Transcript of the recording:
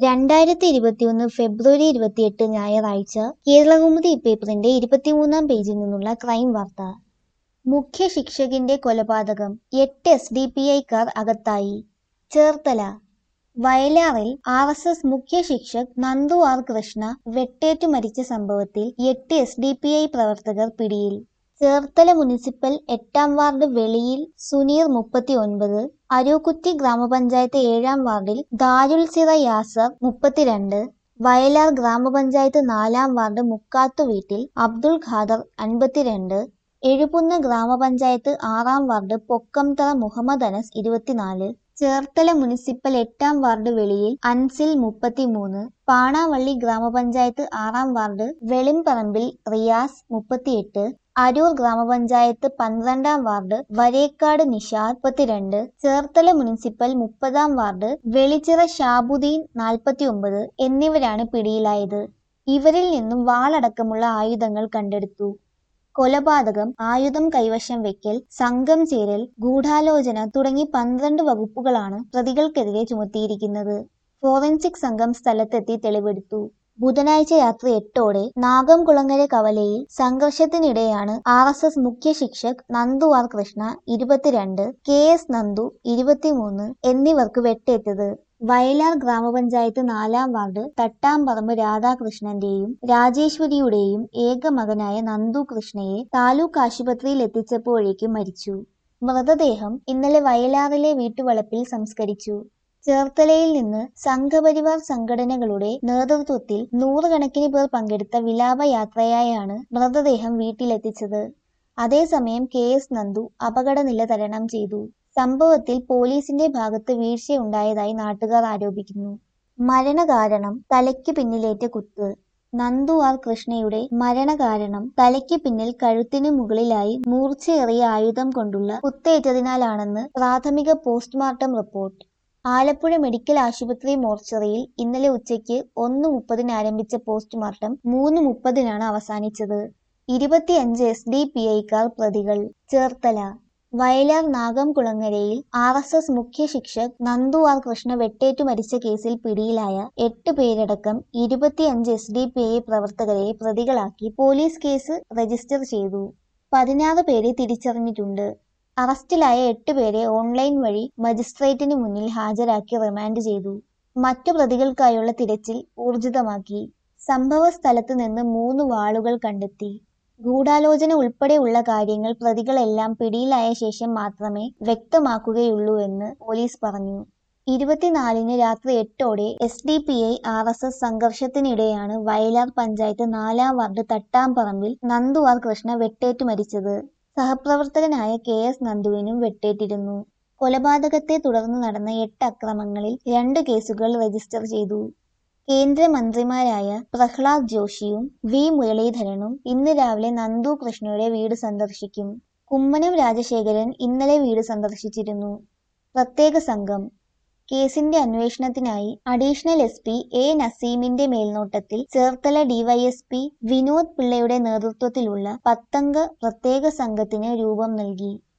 രണ്ടായിരത്തി ഇരുപത്തിയൊന്ന് ഫെബ്രുവരി ഇരുപത്തിയെട്ട് ഞായറാഴ്ച കേരളകൗമുദി പേപ്പറിന്റെ ഇരുപത്തിമൂന്നാം പേജിൽ നിന്നുള്ള ക്രൈം വാർത്ത മുഖ്യ ശിക്ഷകന്റെ കൊലപാതകം എട്ട് എസ് ഡി പി ഐക്കാർ അകത്തായി ചേർത്തല വയലാറിൽ ആർ എസ് എസ് മുഖ്യ ശിക്ഷക് നന്ദു ആർ കൃഷ്ണ വെട്ടേറ്റു മരിച്ച സംഭവത്തിൽ എട്ട് എസ് ഡി പി ഐ പ്രവർത്തകർ പിടിയിൽ ചേർത്തല മുനിസിപ്പൽ എട്ടാം വാർഡ് വെളിയിൽ സുനീർ മുപ്പത്തി ഒൻപത് അരൂക്കുറ്റി ഗ്രാമപഞ്ചായത്ത് ഏഴാം വാർഡിൽ ദാരുൽ സിറ യാസർ മുപ്പത്തിരണ്ട് വയലാർ ഗ്രാമപഞ്ചായത്ത് നാലാം വാർഡ് മുക്കാത്തു വീട്ടിൽ അബ്ദുൾ ഖാദർ അൻപത്തിരണ്ട് എഴുപുന്ന ഗ്രാമപഞ്ചായത്ത് ആറാം വാർഡ് പൊക്കംതറ മുഹമ്മദ് അനസ് ഇരുപത്തിനാല് ചേർത്തല മുനിസിപ്പൽ എട്ടാം വാർഡ് വെളിയിൽ അൻസിൽ മുപ്പത്തിമൂന്ന് പാണാവള്ളി ഗ്രാമപഞ്ചായത്ത് ആറാം വാർഡ് വെളിംപറമ്പിൽ റിയാസ് മുപ്പത്തിയെട്ട് അരൂർ ഗ്രാമപഞ്ചായത്ത് പന്ത്രണ്ടാം വാർഡ് വരേക്കാട് നിഷാദ് മുപ്പത്തിരണ്ട് ചേർത്തല മുനിസിപ്പൽ മുപ്പതാം വാർഡ് വെളിച്ചിറ ഷാബുദ്ദീൻ നാൽപ്പത്തിയൊമ്പത് എന്നിവരാണ് പിടിയിലായത് ഇവരിൽ നിന്നും വാളടക്കമുള്ള ആയുധങ്ങൾ കണ്ടെടുത്തു കൊലപാതകം ആയുധം കൈവശം വെക്കൽ സംഘം ചേരൽ ഗൂഢാലോചന തുടങ്ങി പന്ത്രണ്ട് വകുപ്പുകളാണ് പ്രതികൾക്കെതിരെ ചുമത്തിയിരിക്കുന്നത് ഫോറൻസിക് സംഘം സ്ഥലത്തെത്തി തെളിവെടുത്തു ബുധനാഴ്ച രാത്രി എട്ടോടെ നാഗംകുളങ്ങര കവലയിൽ സംഘർഷത്തിനിടെയാണ് ആർ എസ് എസ് മുഖ്യ ശിക്ഷക് നന്ദു ആർ കൃഷ്ണ ഇരുപത്തിരണ്ട് കെ എസ് നന്ദു ഇരുപത്തിമൂന്ന് എന്നിവർക്ക് വെട്ടേറ്റത് വയലാർ ഗ്രാമപഞ്ചായത്ത് നാലാം വാർഡ് തട്ടാമ്പറമ്പ് രാധാകൃഷ്ണന്റെയും രാജേശ്വരിയുടെയും ഏക മകനായ നന്ദു കൃഷ്ണയെ താലൂക്ക് ആശുപത്രിയിൽ എത്തിച്ചപ്പോഴേക്കും മരിച്ചു മൃതദേഹം ഇന്നലെ വയലാറിലെ വീട്ടുവളപ്പിൽ സംസ്കരിച്ചു ചേർത്തലയിൽ നിന്ന് സംഘപരിവാർ സംഘടനകളുടെ നേതൃത്വത്തിൽ നൂറുകണക്കിന് പേർ പങ്കെടുത്ത വിലാപയാത്രയായാണ് മൃതദേഹം വീട്ടിലെത്തിച്ചത് അതേസമയം കെ എസ് നന്ദു അപകടനില തരണം ചെയ്തു സംഭവത്തിൽ പോലീസിന്റെ ഭാഗത്ത് വീഴ്ചയുണ്ടായതായി നാട്ടുകാർ ആരോപിക്കുന്നു മരണകാരണം തലയ്ക്ക് പിന്നിലേറ്റ കുത്ത് നന്ദു ആർ കൃഷ്ണയുടെ മരണകാരണം തലയ്ക്ക് പിന്നിൽ കഴുത്തിനു മുകളിലായി മൂർച്ചയേറിയ ആയുധം കൊണ്ടുള്ള കുത്തേറ്റതിനാലാണെന്ന് പ്രാഥമിക പോസ്റ്റ്മോർട്ടം റിപ്പോർട്ട് ആലപ്പുഴ മെഡിക്കൽ ആശുപത്രി മോർച്ചറിയിൽ ഇന്നലെ ഉച്ചയ്ക്ക് ഒന്ന് മുപ്പതിന് ആരംഭിച്ച പോസ്റ്റ്മോർട്ടം മൂന്ന് മുപ്പതിനാണ് അവസാനിച്ചത് ഇരുപത്തിയഞ്ച് എസ് ഡി പി ഐക്കാർ പ്രതികൾ ചേർത്തല വയലാർ നാഗംകുളങ്ങരയിൽ ആർ എസ് എസ് മുഖ്യ ശിക്ഷക് നന്ദു ആർ കൃഷ്ണ വെട്ടേറ്റു മരിച്ച കേസിൽ പിടിയിലായ എട്ട് പേരടക്കം ഇരുപത്തിയഞ്ച് എസ് ഡി പി ഐ പ്രവർത്തകരെ പ്രതികളാക്കി പോലീസ് കേസ് രജിസ്റ്റർ ചെയ്തു പതിനാറ് പേരെ തിരിച്ചറിഞ്ഞിട്ടുണ്ട് അറസ്റ്റിലായ എട്ട് പേരെ ഓൺലൈൻ വഴി മജിസ്ട്രേറ്റിന് മുന്നിൽ ഹാജരാക്കി റിമാൻഡ് ചെയ്തു മറ്റു പ്രതികൾക്കായുള്ള തിരച്ചിൽ ഊർജിതമാക്കി സംഭവ സ്ഥലത്ത് നിന്ന് മൂന്ന് വാളുകൾ കണ്ടെത്തി ഗൂഢാലോചന ഉൾപ്പെടെയുള്ള കാര്യങ്ങൾ പ്രതികളെല്ലാം പിടിയിലായ ശേഷം മാത്രമേ വ്യക്തമാക്കുകയുള്ളൂ എന്ന് പോലീസ് പറഞ്ഞു ഇരുപത്തിനാലിന് രാത്രി എട്ടോടെ S D P I R S S സംഘർഷത്തിനിടെയാണ് വയലാർ പഞ്ചായത്ത് നാലാം വാർഡ് തട്ടാമ്പറമ്പിൽ നന്ദു ആർ കൃഷ്ണ വെട്ടേറ്റു മരിച്ചത് സഹപ്രവർത്തകനായ കെ എസ് നന്ദുവിനും വെട്ടേറ്റിരുന്നു കൊലപാതകത്തെ തുടർന്ന് നടന്ന എട്ട് അക്രമങ്ങളിൽ രണ്ട് കേസുകൾ രജിസ്റ്റർ ചെയ്തു കേന്ദ്രമന്ത്രിമാരായ പ്രഹ്ലാദ് ജോഷിയും വി മുരളീധരനും ഇന്ന് രാവിലെ നന്ദു കൃഷ്ണയുടെ വീട് സന്ദർശിക്കും കുമ്മനം രാജശേഖരൻ ഇന്നലെ വീട് സന്ദർശിച്ചിരുന്നു പ്രത്യേക സംഘം കേസിന്റെ അന്വേഷണത്തിനായി അഡീഷണൽ എസ് പി എ നസീമിന്റെ മേൽനോട്ടത്തിൽ ചേർത്തല ഡിവൈഎസ്പി വിനോദ് പിള്ളയുടെ നേതൃത്വത്തിലുള്ള പത്തംഗ പ്രത്യേക സംഘത്തിന് രൂപം നൽകി